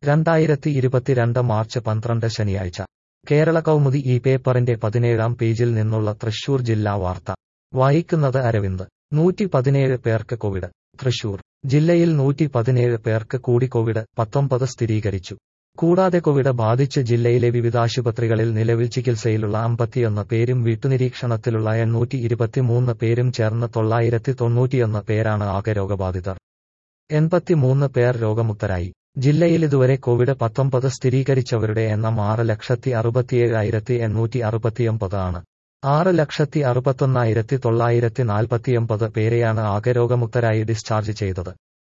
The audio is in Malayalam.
രണ്ടായിരത്തി ഇരുപത്തിരണ്ട് മാർച്ച് പന്ത്രണ്ട് ശനിയാഴ്ച കേരള കൗമുദി ഈ പേപ്പറിന്റെ പതിനേഴാം പേജിൽ നിന്നുള്ള തൃശൂർ ജില്ലാ വാർത്ത വായിക്കുന്നത് അരവിന്ദ് നൂറ്റി പതിനേഴ് പേർക്ക് കോവിഡ് തൃശൂർ ജില്ലയിൽ നൂറ്റി പതിനേഴ് പേർക്ക് കൂടി കോവിഡ് പത്തൊമ്പത് സ്ഥിരീകരിച്ചു കൂടാതെ കോവിഡ് ബാധിച്ച് ജില്ലയിലെ വിവിധ ആശുപത്രികളിൽ നിലവിൽ ചികിത്സയിലുള്ള അമ്പത്തിയൊന്ന് പേരും വീട്ടുനിരീക്ഷണത്തിലുള്ള എണ്ണൂറ്റി ഇരുപത്തിമൂന്ന് പേരും ചേർന്ന് തൊള്ളായിരത്തി തൊണ്ണൂറ്റിയൊന്ന് പേരാണ് ആകെ രോഗബാധിതർ എൺപത്തിമൂന്ന് പേർ രോഗമുക്തരായി ജില്ലയിൽ ഇതുവരെ കോവിഡ് പത്തൊമ്പത് സ്ഥിരീകരിച്ചവരുടെ എണ്ണം ആറ് ലക്ഷത്തി അറുപത്തിയേഴായിരത്തി എണ്ണൂറ്റി അറുപത്തിയൊമ്പത് ആണ് ആറ് ലക്ഷത്തി അറുപത്തൊന്നായിരത്തി തൊള്ളായിരത്തി നാൽപ്പത്തിയൊമ്പത് പേരെയാണ് ആകെ രോഗമുക്തരായി ഡിസ്ചാർജ് ചെയ്തത്